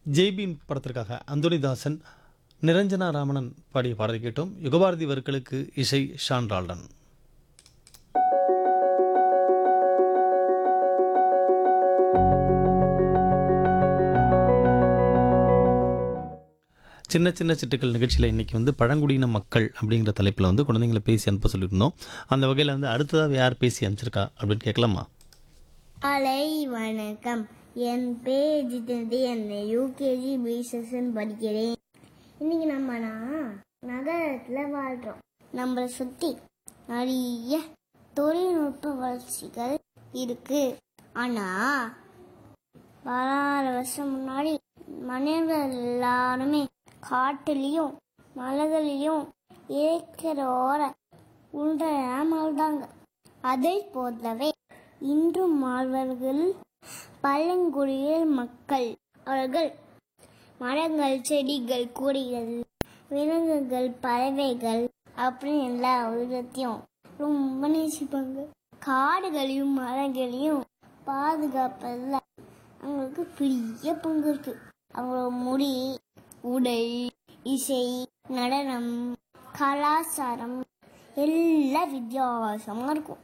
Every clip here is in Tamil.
ஜெய்பீம் படத்திற்காக அந்தோனிதாசன் நிரஞ்சனா ராமணன் பாடிய பாடலை கேட்டோம் யுகபாரதி வர்களுக்கு இசை ஷான் ரால்டன் சின்ன சின்ன சிட்டுக்கள் நிகழ்ச்சியில் இன்றைக்கி வந்து பழங்குடியின மக்கள் அப்படிங்கிற தலைப்பில் வந்து குழந்தைங்களை பேசி அனுப்ப சொல்லியிருந்தோம் அந்த வகையில் வந்து அடுத்ததாக யார் பேசி அனுப்பிச்சிருக்கா அப்படின்னு கேட்கலாமா அலை வணக்கம் என் பேர் ஜிதேந்தி என்ன யூகேஜி பி செஷன் படிக்கிறேன் இன்னைக்கு நம்ம நான் நகரத்தில் வாழ்கிறோம் நம்மளை சுற்றி நிறைய தொழில்நுட்ப வளர்ச்சிகள் இருக்கு ஆனால் பலாயிரம் வருஷம் முன்னாடி மனிதர்கள் எல்லாருமே காட்டுலேயும் மலைகள்லையும் ஏக்கரோர உண்டையாக வாழ்ந்தாங்க அதை போலவே இன்றும் வாழ்வர்கள் பழங்குடியின மக்கள் அவர்கள் மரங்கள் செடிகள் கொடிகள் விலங்குகள் பறவைகள் அப்படின்னு எல்லா உலகத்தையும் ரொம்ப நேசிப்பாங்க காடுகளையும் மரங்களையும் பாதுகாப்பதில் அவங்களுக்கு பெரிய பங்கு இருக்கு அவங்களோட முடி உடை இசை நடனம் கலாச்சாரம் எல்லாம் வித்தியாசமாக இருக்கும்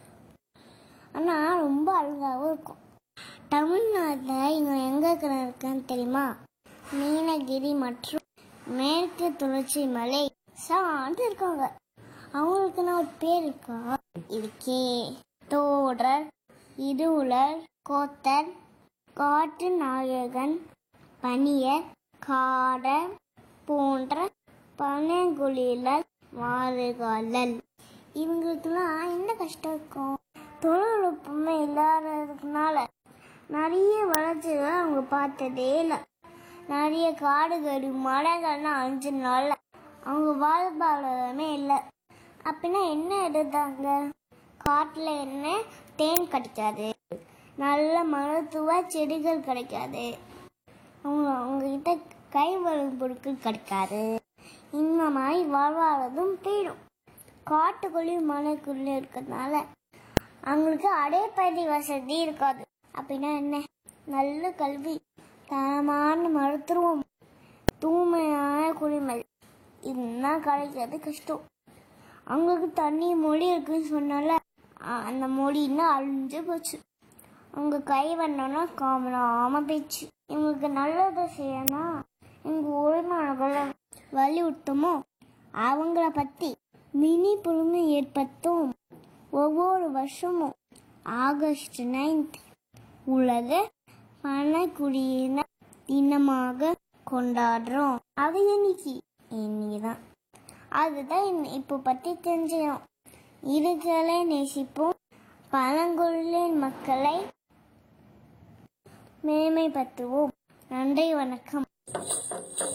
ஆனால் ரொம்ப அழகாகவும் இருக்கும் தமிழ்நாட்டில் இங்கே எங்கே இருக்குன்னு தெரியுமா நீலகிரி மற்றும் மேற்கு தொடர்ச்சி மலை சார்ந்து இருக்காங்க அவங்களுக்குன்னு ஒரு பேர் இருக்கா இருக்கே தோடர் இருளர் கோத்தர் காட்டு நாயகன் பனியர் காடர் போன்ற பனங்குழிலர் மாறுகாலல் இவங்களுக்குலாம் என்ன கஷ்டம் இருக்கும் தொழில்நுட்பமே இல்லாததுனால நிறைய வளர்ச்சிகளை அவங்க பார்த்ததே இல்லை நிறைய காடுகள் மலைகள்லாம் அழிஞ்சதுனால அவங்க வாழ்வாதாரமே இல்லை அப்படின்னா என்ன எடுத்தாங்க காட்டில் என்ன தேன் கிடைக்காது நல்ல மருத்துவ செடிகள் கிடைக்காது அவங்க அவங்கக்கிட்ட கைவரும் பொருட்கள் கிடைக்காது இந்த மாதிரி வாழ்வாதாரதும் போயிடும் காட்டுக்குள்ளேயும் மலைக்குள்ளேயும் இருக்கிறதுனால அவங்களுக்கு அடைப்பதி வசதி இருக்காது அப்படின்னா என்ன நல்ல கல்வி தரமான மருத்துவம் தூய்மையான குடிமை இதெல்லாம் கிடைக்கிறது கஷ்டம் அவங்களுக்கு தண்ணி மொழி இருக்குன்னு சொன்னால அ- அந்த மொழின்னா அழிஞ்சு போச்சு அவங்க கை வந்தோன்னா காமலாம போயிடுச்சு இவங்களுக்கு நல்லது செய்யணும் எங்க உரிமையாளர்களை வலியுறுத்தமோ அவங்கள பத்தி விழிப்புணர்வு ஏற்படுத்தும் ஒவ்வொரு வருஷமும் ஆகஸ்ட் நைன்த் உலக பணக்குடியின தினமாக கொண்டாடுறோம் அது இன்னைக்கு இன்னைக்குதான் அதுதான் இன்ன- இப்போ பத்தி தெரிஞ்சுக்கணும் இதுகளை நேசிப்போம் பழங்குடியின மக்களை மேன்மைப்படுத்துவோம் நன்றி வணக்கம்